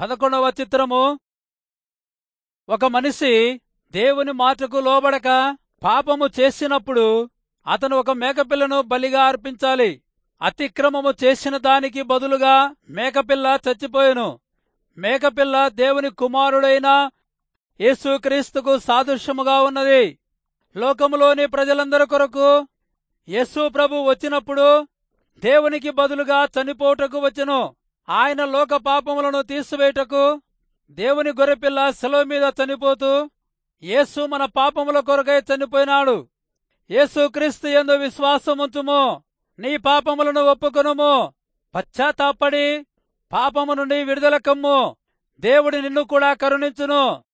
పదకొండవ చిత్రము ఒక మనిషి దేవుని మాటకు లోబడక పాపము చేసినప్పుడు అతను ఒక మేకపిల్లను బలిగా అర్పించాలి అతిక్రమము చేసిన దానికి బదులుగా మేకపిల్ల చచ్చిపోయెను మేకపిల్ల దేవుని కుమారుడైన యేసుక్రీస్తుకు సాదృశ్యముగా ఉన్నది లోకములోని ప్రజలందరి కొరకు యేసు ప్రభు వచ్చినప్పుడు దేవునికి బదులుగా చనిపోవుటకు వచ్చెను ఆయన లోక పాపములను తీసివేయుటకు దేవుని గొర్రెపిల్ల సెలవు మీద చనిపోతూ యేసు మన పాపముల కొరకై చనిపోయినాడు యేసు క్రీస్తు ఎందు విశ్వాసముంచుము నీ పాపములను ఒప్పుకొనుము పశ్చాత్తాపడి పాపము నుండి విడుదల కమ్ము దేవుడి నిన్ను కూడా కరుణించును